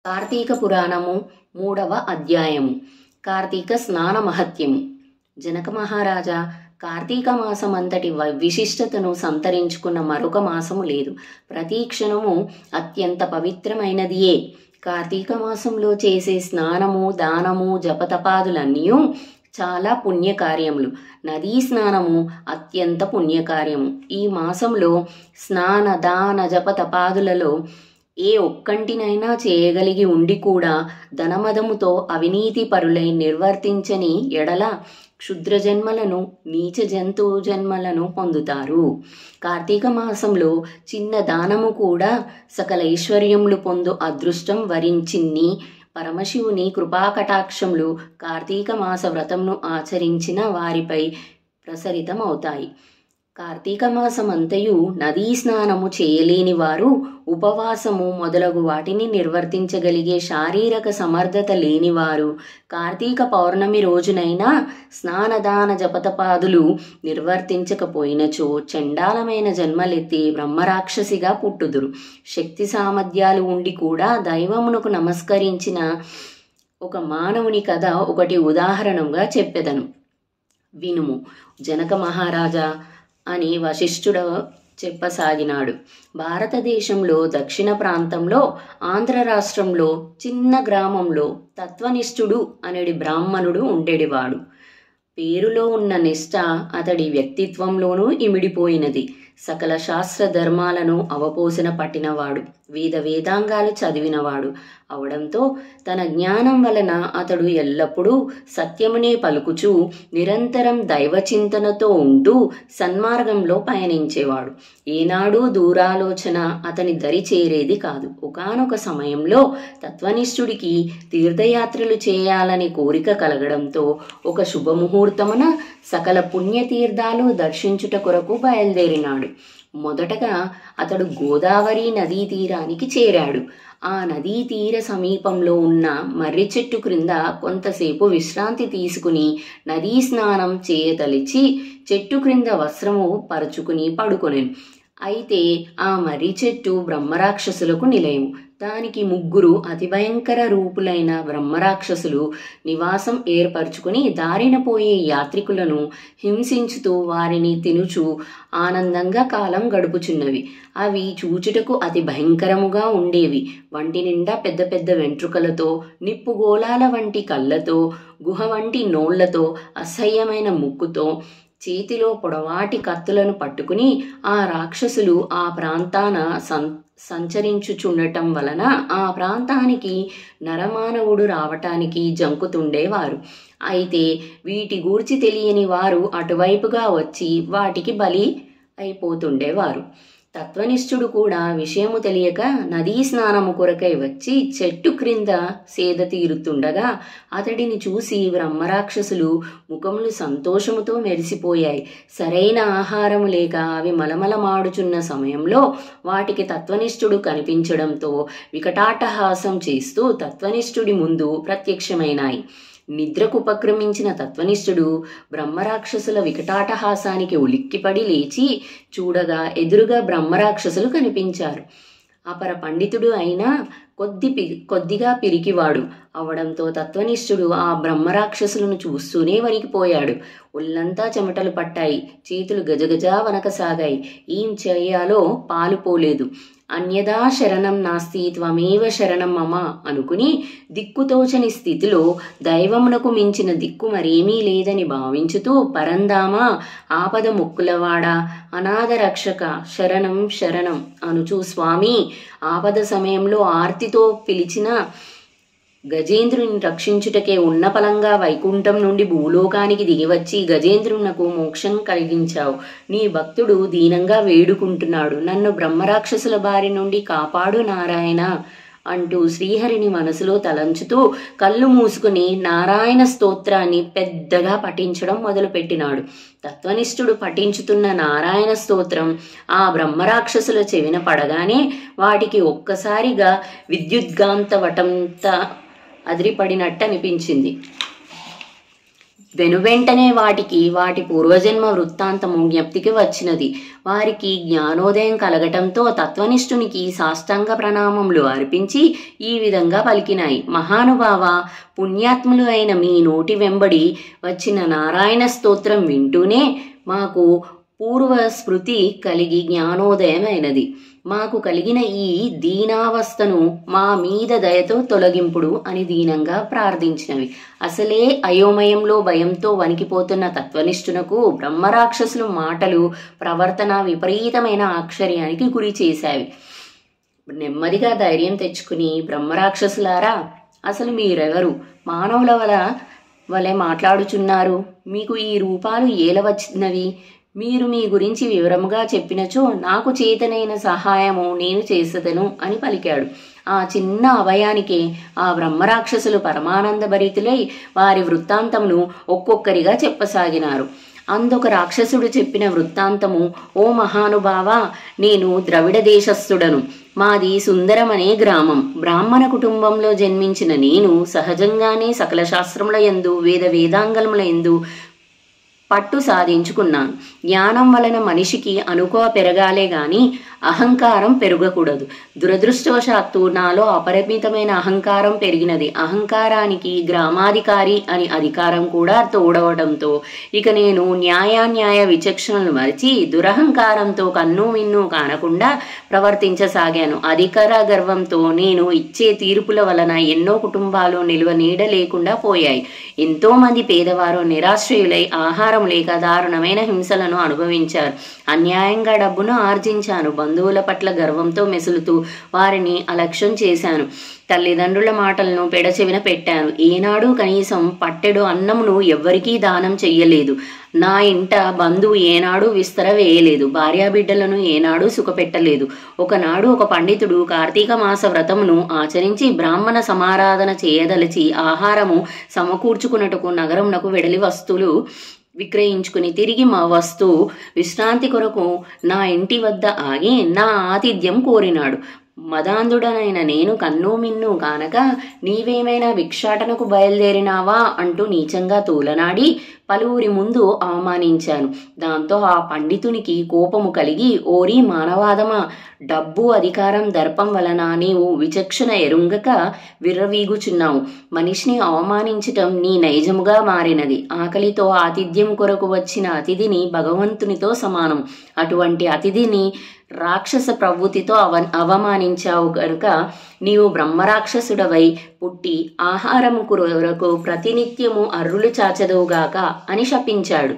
కార్తీక పురాణము మూడవ అధ్యాయము కార్తీక స్నాన మహత్యము జనక మహారాజా కార్తీక మాసం అంతటి వ- విశిష్టతను సంతరించుకున్న మరొక మాసము లేదు ప్రతి క్షణము అత్యంత పవిత్రమైనదియే కార్తీక మాసంలో చేసే స్నానము దానము జపతపాదులన్నీ చాలా పుణ్యకార్యములు నదీ స్నానము అత్యంత పుణ్యకార్యము ఈ మాసంలో స్నాన దాన జపతపాదులలో ఏ ఒక్కంటినైనా చేయగలిగి ఉండి కూడా ధనమదముతో అవినీతి పరులై నిర్వర్తించని ఎడల క్షుద్ర జన్మలను నీచ జంతు జన్మలను పొందుతారు కార్తీక మాసంలో చిన్న దానము కూడా సకల ఐశ్వర్యములు పొందు అదృష్టం వరించిన్ని పరమశివుని కృపాకటాక్షములు కార్తీక మాస వ్రతంను ఆచరించిన వారిపై ప్రసరితం అవుతాయి కార్తీక మాసమంతయు నదీ స్నానము చేయలేని వారు ఉపవాసము మొదలగు వాటిని నిర్వర్తించగలిగే శారీరక సమర్థత లేనివారు కార్తీక పౌర్ణమి రోజునైనా స్నానదాన జపతపాదులు నిర్వర్తించకపోయినచో చండాలమైన జన్మలెత్తి బ్రహ్మరాక్షసిగా పుట్టుదురు శక్తి సామర్థ్యాలు ఉండి కూడా దైవమునకు నమస్కరించిన ఒక మానవుని కథ ఒకటి ఉదాహరణంగా చెప్పెదను వినుము జనక మహారాజా అని వశిష్ఠుడు చెప్పసాగినాడు భారతదేశంలో దక్షిణ ప్రాంతంలో ఆంధ్ర రాష్ట్రంలో చిన్న గ్రామంలో తత్వనిష్ఠుడు అనడి బ్రాహ్మణుడు ఉండేడివాడు పేరులో ఉన్న నిష్ఠ అతడి వ్యక్తిత్వంలోనూ ఇమిడిపోయినది సకల శాస్త్ర ధర్మాలను అవపోసన పట్టినవాడు వేద వేదాంగాలు చదివినవాడు అవడంతో తన జ్ఞానం వలన అతడు ఎల్లప్పుడూ సత్యమునే పలుకుచూ నిరంతరం దైవచింతనతో ఉంటూ సన్మార్గంలో పయనించేవాడు ఏనాడూ దూరాలోచన అతని దరి చేరేది కాదు ఒకానొక సమయంలో తత్వనిష్ఠుడికి తీర్థయాత్రలు చేయాలని కోరిక కలగడంతో ఒక శుభముహూర్తమున సకల పుణ్యతీర్థాలు దర్శించుట కొరకు బయలుదేరినాడు మొదటగా అతడు గోదావరి నదీ తీరానికి చేరాడు ఆ నదీ తీర సమీపంలో ఉన్న మర్రి చెట్టు క్రింద కొంతసేపు విశ్రాంతి తీసుకుని నదీ స్నానం చేయతలిచి చెట్టు క్రింద వస్త్రము పరుచుకుని పడుకొనెను అయితే ఆ మర్రి చెట్టు బ్రహ్మరాక్షసులకు నిలయం దానికి ముగ్గురు అతి భయంకర రూపులైన బ్రహ్మరాక్షసులు నివాసం ఏర్పరచుకుని దారిన పోయే యాత్రికులను హింసించుతూ వారిని తినుచు ఆనందంగా కాలం గడుపుచున్నవి అవి చూచుటకు అతి భయంకరముగా ఉండేవి వంటి నిండా పెద్ద పెద్ద వెంట్రుకలతో నిప్పుగోళాల వంటి కళ్ళతో గుహ వంటి నోళ్లతో అసహ్యమైన ముక్కుతో చేతిలో పొడవాటి కత్తులను పట్టుకుని ఆ రాక్షసులు ఆ ప్రాంతాన సం సంచరించుచుండటం వలన ఆ ప్రాంతానికి నరమానవుడు రావటానికి జంకుతుండేవారు అయితే వీటి గూర్చి తెలియని వారు అటువైపుగా వచ్చి వాటికి బలి అయిపోతుండేవారు తత్వనిష్ఠుడు కూడా విషయము తెలియక నదీ స్నానము కొరకై వచ్చి చెట్టు క్రింద సేద తీరుతుండగా అతడిని చూసి బ్రహ్మరాక్షసులు ముఖములు సంతోషముతో మెరిసిపోయాయి సరైన ఆహారము లేక అవి మలమలమాడుచున్న సమయంలో వాటికి తత్వనిష్ఠుడు కనిపించడంతో వికటాటహాసం చేస్తూ తత్వనిష్ఠుడి ముందు ప్రత్యక్షమైనాయి నిద్రకు ఉపక్రమించిన తత్వనిష్ఠుడు బ్రహ్మరాక్షసుల వికటాటహాసానికి ఉలిక్కిపడి లేచి చూడగా ఎదురుగా బ్రహ్మరాక్షసులు కనిపించారు అపర పండితుడు అయినా కొద్ది పి కొద్దిగా పిరికివాడు అవడంతో తత్వనిష్ఠుడు ఆ బ్రహ్మరాక్షసులను చూస్తూనే వణికిపోయాడు ఒళ్ళంతా చెమటలు పట్టాయి చేతులు గజగజా వనకసాగాయి ఏం చేయాలో పాలుపోలేదు అన్యదా శరణం నాస్తి త్వమేవ శరణం మమ అనుకుని దిక్కుతోచని స్థితిలో దైవమునకు మించిన దిక్కు మరేమీ లేదని భావించుతూ పరందామా ఆపద ముక్కులవాడా అనాథ రక్షక శరణం శరణం అనుచూ స్వామి ఆపద సమయంలో ఆర్తితో పిలిచిన గజేంద్రుని రక్షించుటకే ఉన్నపలంగా వైకుంఠం నుండి భూలోకానికి దిగివచ్చి గజేంద్రునకు మోక్షం కలిగించావు నీ భక్తుడు దీనంగా వేడుకుంటున్నాడు నన్ను బ్రహ్మరాక్షసుల బారి నుండి కాపాడు నారాయణ అంటూ శ్రీహరిని మనసులో తలంచుతూ కళ్ళు మూసుకుని నారాయణ స్తోత్రాన్ని పెద్దగా పఠించడం మొదలుపెట్టినాడు తత్వనిష్ఠుడు పఠించుతున్న నారాయణ స్తోత్రం ఆ బ్రహ్మరాక్షసుల చెవిన పడగానే వాటికి ఒక్కసారిగా విద్యుద్గాంత వటంత అదిరిపడినట్టు అనిపించింది వెనువెంటనే వాటికి వాటి పూర్వజన్మ వృత్తాంతము జ్ఞప్తికి వచ్చినది వారికి జ్ఞానోదయం కలగటంతో తత్వనిష్ఠునికి సాష్టాంగ ప్రణామములు అర్పించి ఈ విధంగా పలికినాయి మహానుభావ పుణ్యాత్ములు అయిన మీ నోటి వెంబడి వచ్చిన నారాయణ స్తోత్రం వింటూనే మాకు పూర్వ స్మృతి కలిగి జ్ఞానోదయమైనది మాకు కలిగిన ఈ దీనావస్థను మా మీద దయతో తొలగింపుడు అని దీనంగా ప్రార్థించినవి అసలే అయోమయంలో భయంతో వణికిపోతున్న తత్వనిష్ఠునకు బ్రహ్మరాక్షసులు మాటలు ప్రవర్తన విపరీతమైన ఆశ్చర్యానికి గురి చేశావి నెమ్మదిగా ధైర్యం తెచ్చుకుని బ్రహ్మరాక్షసులారా అసలు మీరెవరు మానవుల వల వలె మాట్లాడుచున్నారు మీకు ఈ రూపాలు ఏల వచ్చినవి మీరు మీ గురించి వివరముగా చెప్పినచో నాకు చేతనైన సహాయము నేను చేసదను అని పలికాడు ఆ చిన్న అభయానికే ఆ బ్రహ్మరాక్షసులు పరమానంద భరితులై వారి వృత్తాంతమును ఒక్కొక్కరిగా చెప్పసాగినారు అందొక రాక్షసుడు చెప్పిన వృత్తాంతము ఓ మహానుభావ నేను ద్రవిడ దేశస్థుడను మాది సుందరం అనే గ్రామం బ్రాహ్మణ కుటుంబంలో జన్మించిన నేను సహజంగానే సకల శాస్త్రముల ఎందు వేద వేదాంగముల ఎందు పట్టు సాధించుకున్నాను జ్ఞానం వలన మనిషికి అనుకో పెరగాలే గాని అహంకారం పెరగకూడదు దురదృష్టవశాత్తు నాలో అపరిమితమైన అహంకారం పెరిగినది అహంకారానికి గ్రామాధికారి అని అధికారం కూడా తోడవడంతో ఇక నేను న్యాయాన్యాయ విచక్షణలు మరిచి దురహంకారంతో కన్ను మిన్ను కానకుండా ప్రవర్తించసాగాను అధికార గర్వంతో నేను ఇచ్చే తీర్పుల వలన ఎన్నో కుటుంబాలు నిల్వ నీడ లేకుండా పోయాయి ఎంతో మంది పేదవారు నిరాశ్రయులై ఆహారం లేక దారుణమైన హింసలను అనుభవించారు అన్యాయంగా డబ్బును ఆర్జించాను బంధువుల పట్ల గర్వంతో మెసులుతూ వారిని అలక్ష్యం చేశాను తల్లిదండ్రుల మాటలను పెడచెవిన పెట్టాను ఏనాడు కనీసం పట్టెడు అన్నమును ఎవ్వరికీ దానం చెయ్యలేదు నా ఇంట బంధువు ఏనాడు విస్తర వేయలేదు భార్యాబిడ్డలను ఏనాడు సుఖపెట్టలేదు ఒకనాడు ఒక పండితుడు కార్తీక మాస వ్రతమును ఆచరించి బ్రాహ్మణ సమారాధన చేయదలిచి ఆహారము సమకూర్చుకున్నట్టుకు నగరమునకు వెడలి వస్తువులు విక్రయించుకుని తిరిగి మా వస్తువు విశ్రాంతి కొరకు నా ఇంటి వద్ద ఆగి నా ఆతిథ్యం కోరినాడు మదాంధుడనైన నేను కన్ను మిన్ను కానక నీవేమైనా భిక్షాటనకు బయలుదేరినావా అంటూ నీచంగా తూలనాడి పలువురి ముందు అవమానించాను దాంతో ఆ పండితునికి కోపము కలిగి ఓరి మానవాదమా డబ్బు అధికారం దర్పం వలన నీవు విచక్షణ ఎరుంగక విర్రవీగుచున్నావు మనిషిని అవమానించటం నీ నైజముగా మారినది ఆకలితో ఆతిథ్యం కొరకు వచ్చిన అతిథిని భగవంతునితో సమానం అటువంటి అతిథిని రాక్షస ప్రవృత్తితో అవ అవమానించావు కనుక నీవు బ్రహ్మరాక్షసుడవై పుట్టి ఆహారము కొరకు ప్రతినిత్యము అర్రులు చాచదువుగాక అని శపించాడు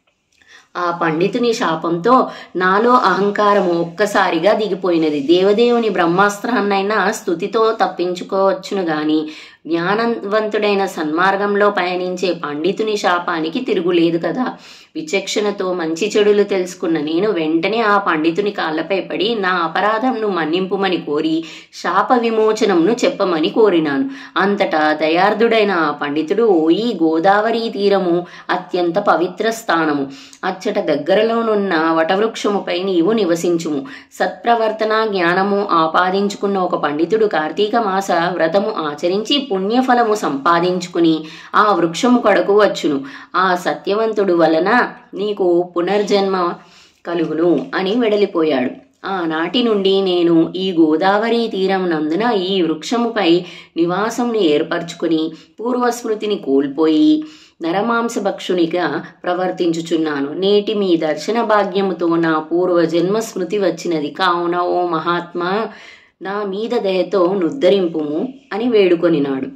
ఆ పండితుని శాపంతో నాలో అహంకారము ఒక్కసారిగా దిగిపోయినది దేవదేవుని బ్రహ్మాస్త్రాన్నైనా స్థుతితో తప్పించుకోవచ్చును గాని జ్ఞానవంతుడైన సన్మార్గంలో పయనించే పండితుని శాపానికి తిరుగులేదు కదా విచక్షణతో మంచి చెడులు తెలుసుకున్న నేను వెంటనే ఆ పండితుని కాళ్ళపై పడి నా అపరాధంను మన్నింపుమని కోరి శాప విమోచనంను చెప్పమని కోరినాను అంతటా దయార్థుడైన ఆ పండితుడు ఓయి గోదావరి తీరము అత్యంత పవిత్ర స్థానము అచ్చట దగ్గరలోనున్న వటవృక్షముపై నీవు నివసించుము సత్ప్రవర్తన జ్ఞానము ఆపాదించుకున్న ఒక పండితుడు కార్తీక మాస వ్రతము ఆచరించి పుణ్యఫలము సంపాదించుకుని ఆ వృక్షము కడకు వచ్చును ఆ సత్యవంతుడు వలన నీకు పునర్జన్మ కలుగును అని వెడలిపోయాడు ఆనాటి నుండి నేను ఈ గోదావరి తీరం నందున ఈ వృక్షముపై నివాసంని ఏర్పరచుకుని పూర్వస్మృతిని కోల్పోయి నరమాంసభక్షునిగా ప్రవర్తించుచున్నాను నేటి మీ దర్శన భాగ్యముతో నా పూర్వజన్మ స్మృతి వచ్చినది కావున ఓ మహాత్మా నా మీద దయతో నుద్ధరింపుము అని వేడుకొనినాడు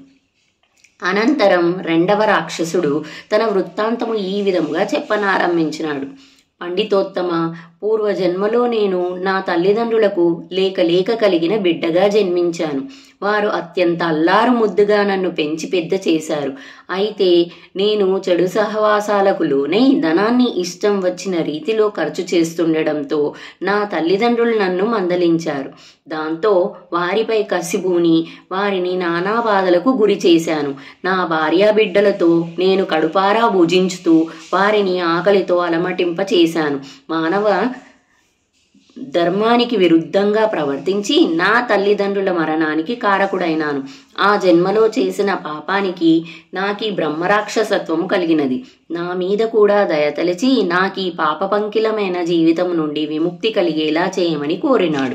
అనంతరం రెండవ రాక్షసుడు తన వృత్తాంతము ఈ విధముగా చెప్పనారంభించినాడు పండితోత్తమ పూర్వజన్మలో నేను నా తల్లిదండ్రులకు లేక లేక కలిగిన బిడ్డగా జన్మించాను వారు అత్యంత అల్లారు ముద్దుగా నన్ను పెంచి పెద్ద చేశారు అయితే నేను చెడు సహవాసాలకు లోనై ధనాన్ని ఇష్టం వచ్చిన రీతిలో ఖర్చు చేస్తుండడంతో నా తల్లిదండ్రులు నన్ను మందలించారు దాంతో వారిపై కసిబూని వారిని నానా బాధలకు గురి చేశాను నా భార్యా బిడ్డలతో నేను కడుపారా భుజించుతూ వారిని ఆకలితో అలమటింప చేశాను మానవ ధర్మానికి విరుద్ధంగా ప్రవర్తించి నా తల్లిదండ్రుల మరణానికి కారకుడైనాను ఆ జన్మలో చేసిన పాపానికి నాకీ బ్రహ్మరాక్షసత్వము కలిగినది నా మీద కూడా దయతలిచి నాకీ పాపపంకిలమైన జీవితం నుండి విముక్తి కలిగేలా చేయమని కోరినాడు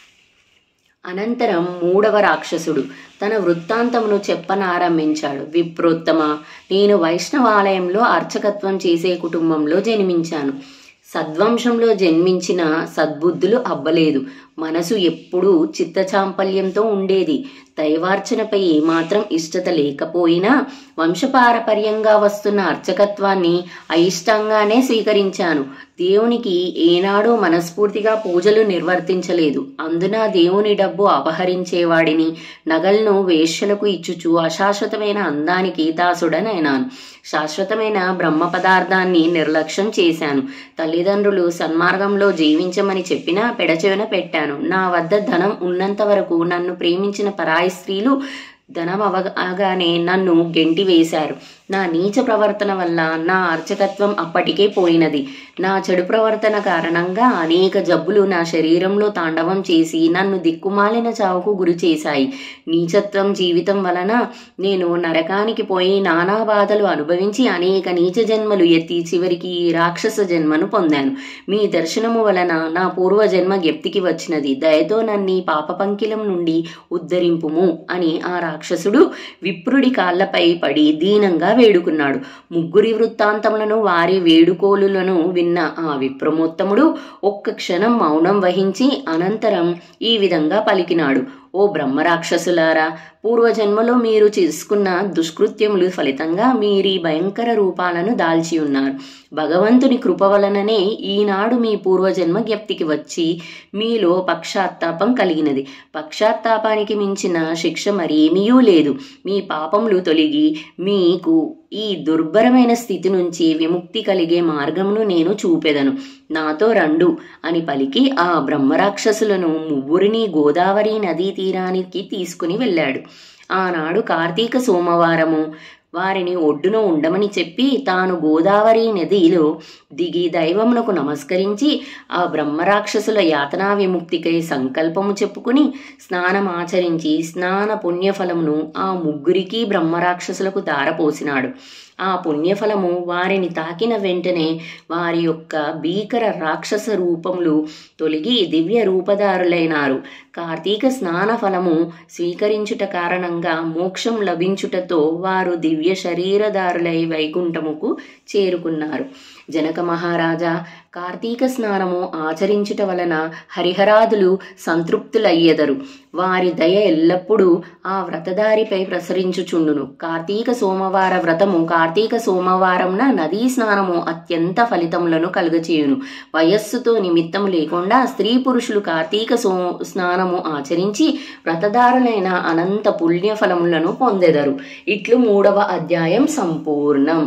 అనంతరం మూడవ రాక్షసుడు తన వృత్తాంతమును చెప్పనారంభించాడు విప్రోత్తమ నేను వైష్ణవాలయంలో అర్చకత్వం చేసే కుటుంబంలో జన్మించాను సద్వంశంలో జన్మించిన సద్బుద్ధులు అబ్బలేదు మనసు ఎప్పుడూ చిత్తచాంపల్యంతో ఉండేది దైవార్చనపై ఏమాత్రం ఇష్టత లేకపోయినా వంశపారపర్యంగా వస్తున్న అర్చకత్వాన్ని అయిష్టంగానే స్వీకరించాను దేవునికి ఏనాడూ మనస్ఫూర్తిగా పూజలు నిర్వర్తించలేదు అందున దేవుని డబ్బు అపహరించేవాడిని నగలను వేశ్యలకు ఇచ్చుచు అశాశ్వతమైన అందానికి దాసుడనైనాను శాశ్వతమైన బ్రహ్మ పదార్థాన్ని నిర్లక్ష్యం చేశాను తల్లిదండ్రులు సన్మార్గంలో జీవించమని చెప్పినా పెడచెవిన పెట్టాను నా వద్ద ధనం ఉన్నంత వరకు నన్ను ప్రేమించిన పరాయి స్త్రీలు ధనం అవగానే నన్ను గెంటి వేశారు నా నీచ ప్రవర్తన వల్ల నా అర్చకత్వం అప్పటికే పోయినది నా చెడు ప్రవర్తన కారణంగా అనేక జబ్బులు నా శరీరంలో తాండవం చేసి నన్ను దిక్కుమాలిన చావుకు గురి చేశాయి నీచత్వం జీవితం వలన నేను నరకానికి పోయి నానా బాధలు అనుభవించి అనేక నీచ జన్మలు ఎత్తి చివరికి ఈ రాక్షస జన్మను పొందాను మీ దర్శనము వలన నా పూర్వ జన్మ జ్ఞప్తికి వచ్చినది దయతో నన్ను ఈ పాపపంకిలం నుండి ఉద్ధరింపుము అని ఆ రాక్షసుడు విప్రుడి కాళ్లపై పడి దీనంగా వేడుకున్నాడు ముగ్గురి వృత్తాంతములను వారి వేడుకోలులను విన్న ఆ విప్రమోత్తముడు ఒక్క క్షణం మౌనం వహించి అనంతరం ఈ విధంగా పలికినాడు ఓ బ్రహ్మరాక్షసులారా పూర్వజన్మలో మీరు చేసుకున్న దుష్కృత్యములు ఫలితంగా మీరీ భయంకర రూపాలను దాల్చి ఉన్నారు భగవంతుని కృప వలననే ఈనాడు మీ పూర్వజన్మ జ్ఞప్తికి వచ్చి మీలో పక్షాత్తాపం కలిగినది పక్షాత్తాపానికి మించిన శిక్ష మరేమీయూ లేదు మీ పాపములు తొలగి మీకు ఈ దుర్భరమైన స్థితి నుంచి విముక్తి కలిగే మార్గమును నేను చూపెదను నాతో రండు అని పలికి ఆ బ్రహ్మరాక్షసులను ముగ్గురిని గోదావరి నదీ తీరానికి తీసుకుని వెళ్ళాడు ఆనాడు కార్తీక సోమవారము వారిని ఒడ్డున ఉండమని చెప్పి తాను గోదావరి నదిలో దిగి దైవమునకు నమస్కరించి ఆ బ్రహ్మరాక్షసుల యాతనా విముక్తికై సంకల్పము చెప్పుకుని స్నానం ఆచరించి స్నాన పుణ్యఫలమును ఆ ముగ్గురికి బ్రహ్మరాక్షసులకు దారపోసినాడు ఆ పుణ్యఫలము వారిని తాకిన వెంటనే వారి యొక్క భీకర రాక్షస రూపములు తొలగి దివ్య రూపదారులైనారు కార్తీక స్నాన ఫలము స్వీకరించుట కారణంగా మోక్షం లభించుటతో వారు దివ్య శరీరదారులై వైకుంఠముకు చేరుకున్నారు జనక మహారాజా కార్తీక స్నానము ఆచరించుట వలన హరిహరాదులు సంతృప్తులయ్యెదరు వారి దయ ఎల్లప్పుడూ ఆ వ్రతదారిపై ప్రసరించుచుండును కార్తీక సోమవార వ్రతము కార్తీక సోమవారంన నదీ స్నానము అత్యంత ఫలితములను కలుగచేయును వయస్సుతో నిమిత్తము లేకుండా స్త్రీ పురుషులు కార్తీక సో స్నానము ఆచరించి వ్రతదారులైన అనంత పుణ్య ఫలములను పొందెదరు ఇట్లు మూడవ అధ్యాయం సంపూర్ణం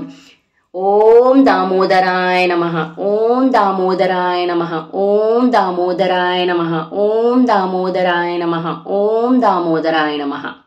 ఓం దామోదరాయ నమ ఓం దామోదరాయ నమ ఓం దామోదరాయ నమ ఓం దామోదరాయ నమ ఓం దామోదరాయ నమ